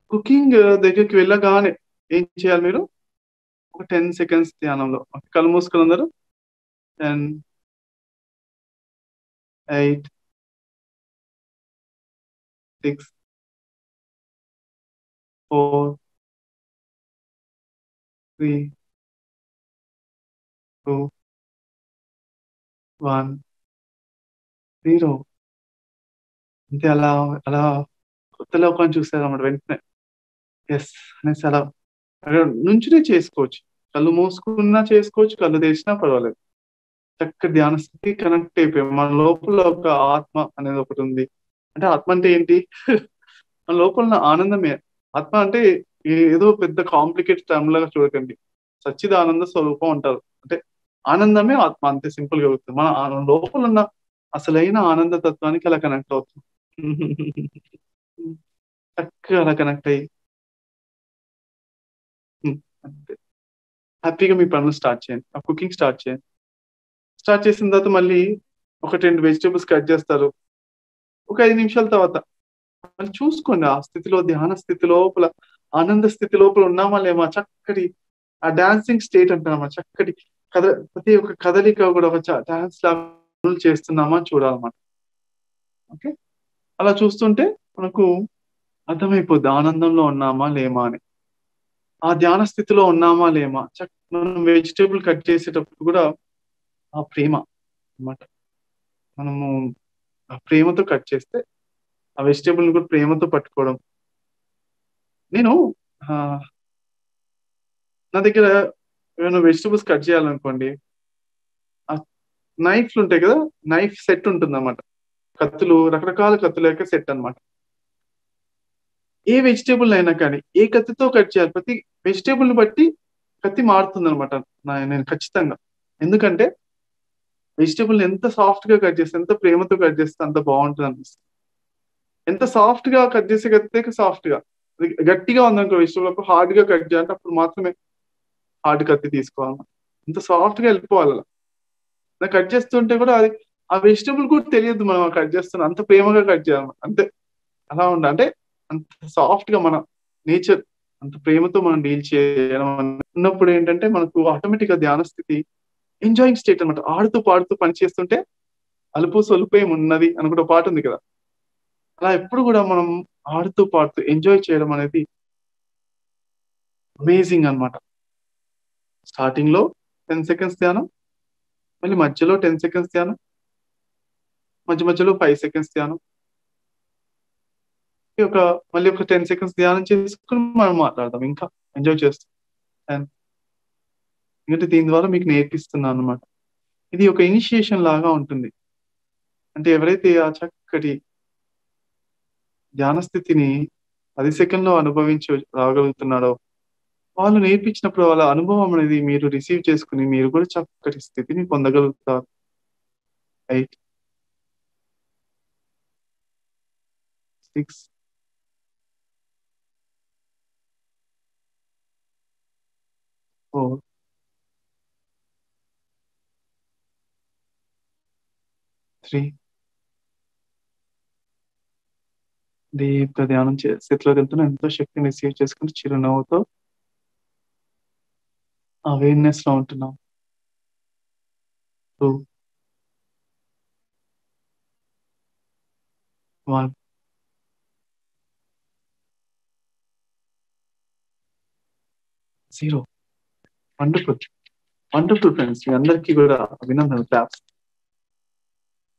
cooking దగ్గరికి వెళ్ళగానే ఏం చేయాలి మీరు ఒక టెన్ సెకండ్స్ ధ్యానంలో కళ్ళు మూసుకుని అందరూ ten eight six four three two one zero అంతే అలా అలా కొత్త లోకాన్ని చూస్తారు అన్నమాట వెంటనే ఎస్ అనేసి అలా అక్కడ నుంచునే చేసుకోవచ్చు కళ్ళు మూసుకున్నా చేసుకోవచ్చు కళ్ళు తెరిచినా పర్వాలేదు చక్కటి ధ్యాన స్థితి కనెక్ట్ అయిపోయాం మన లోపల ఒక ఆత్మ అనేది ఒకటి ఉంది అంటే ఆత్మ అంటే ఏంటి మన లోపల ఉన్న ఆనందమే ఆత్మ అంటే ఏదో పెద్ద కాంప్లికేట్ టర్మ్ లాగా చూడకండి సచ్చిద ఆనంద స్వరూపం అంటారు అంటే ఆనందమే ఆత్మ అంతే సింపుల్ గా అవుతుంది మన ఆ- లోపల ఉన్న అసలైన ఆనంద తత్వానికి అలా కనెక్ట్ అవుతుంది చక్కగా అలా కనెక్ట్ అయ్యి ఉమ్, అంతే హ్యాపీగా మీ పనులు స్టార్ట్ చేయండి ఆ కుకింగ్ స్టార్ట్ చేయండి స్టార్ట్ చేసిన తర్వాత మళ్ళీ ఒక రెండు వెజిటేబుల్స్ కట్ చేస్తారు ఒక ఐదు నిమిషాల తర్వాత మళ్ళీ చూసుకోండి ఆ స్థితిలో ధ్యాన స్థితి లోపల ఆనంద స్థితి లోపల ఉన్నామా లేమా చక్కటి ఆ డాన్సింగ్ స్టేట్ అంటున్నామా చక్కటి కథ ప్రతి ఒక్క కదలిక కూడా ఒక డాన్స్ లాగా చేస్తున్నామా చూడాలన్నమాట ఓకే అలా చూస్తుంటే మనకు అర్థమైపోద్ది ఆనందంలో ఉన్నామా లేమా అని ఆ ధ్యాన స్థితిలో ఉన్నామా లేమా చక్ మనం వెజిటేబుల్ కట్ చేసేటప్పుడు కూడా ఆ ప్రేమ అన్నమాట మనము ఆ ప్రేమతో కట్ చేస్తే ఆ వెజిటేబుల్ కూడా ప్రేమతో పట్టుకోవడం నేను ఆ, నా దగ్గర ఏమైనా వెజిటేబుల్స్ కట్ చేయాలనుకోండి ఆ నైఫ్లు ఉంటాయి కదా నైఫ్ సెట్ ఉంటుంది అనమాట కత్తులు రకరకాల కత్తుల యొక్క సెట్ అన్నమాట ఏ వెజిటేబుల్ అయినా కానీ ఏ కత్తితో కట్ చేయాలి ప్రతి వెజిటేబుల్ ని బట్టి కత్తి మారుతుంది అనమాట నేను ఖచ్చితంగా ఎందుకంటే వెజిటేబుల్ ఎంత సాఫ్ట్ గా కట్ చేస్తే ఎంత ప్రేమతో కట్ చేస్తే అంత బాగుంటుంది అనిపిస్తుంది ఎంత సాఫ్ట్ గా కట్ చేసే కత్తితే సాఫ్ట్ గా అది గట్టిగా ఉందనుకో వెజిటేబుల్ అప్పుడు హార్డ్ గా కట్ చేయాలంటే అప్పుడు మాత్రమే హార్డ్ కత్తి తీసుకోవాలి ఎంత సాఫ్ట్ గా వెళ్ళిపోవాలి అలా అలా కట్ చేస్తుంటే కూడా అది ఆ వెజిటేబుల్ కూడా తెలియదు మనం కట్ చేస్తున్నాం అంత ప్రేమగా కట్ చేయాలి అంతే అలా ఉండ అంటే అంత సాఫ్ట్ గా మన నేచర్ అంత ప్రేమతో మనం డీల్ చేయడం ఉన్నప్పుడు ఏంటంటే మనకు ఆటోమేటిక్ గా ధ్యాన స్థితి ఎంజాయింగ్ స్టేట్ అనమాట ఆడుతూ పాడుతూ పని చేస్తుంటే అలుపు సొలుపు ఏమి ఉన్నది అనుకుంటే ఒక పాట ఉంది కదా అలా ఎప్పుడు కూడా మనం ఆడుతూ పాడుతూ ఎంజాయ్ చేయడం అనేది అమేజింగ్ అన్నమాట స్టార్టింగ్ లో టెన్ సెకండ్స్ ధ్యానం మళ్ళీ మధ్యలో టెన్ సెకండ్స్ ధ్యానం మధ్య మధ్యలో ఫైవ్ సెకండ్స్ ధ్యానం ఈ ఒక మళ్ళీ ఒక టెన్ సెకండ్స్ ధ్యానం చేసుకుని మనం మాట్లాడదాం ఇంకా ఎంజాయ్ చేస్తాం And ఎందుకంటే దీని ద్వారా మీకు నేర్పిస్తున్నాను అనమాట ఇది ఒక ఇనిషియేషన్ లాగా ఉంటుంది అంటే ఎవరైతే ఆ చక్కటి ధ్యాన స్థితిని పది సెకండ్లో అనుభవించి రాగలుగుతున్నారో వాళ్ళు నేర్పించినప్పుడు వాళ్ళ అనుభవం అనేది మీరు రిసీవ్ చేసుకుని మీరు కూడా చక్కటి స్థితిని పొందగలుగుతారు ఎయిట్ సిక్స్ ఫోర్ త్రీ దీప్గా ధ్యానం చే స్థితిలోకి వెళ్తున్నా ఎంతో శక్తిని రిసీవ్ చేసుకుని చిరునవ్వుతో అవేర్నెస్ లో ఉంటున్నాం two one zero wonderful wonderful friends మీ అందరికీ కూడా అభినందనలు క్లాప్స్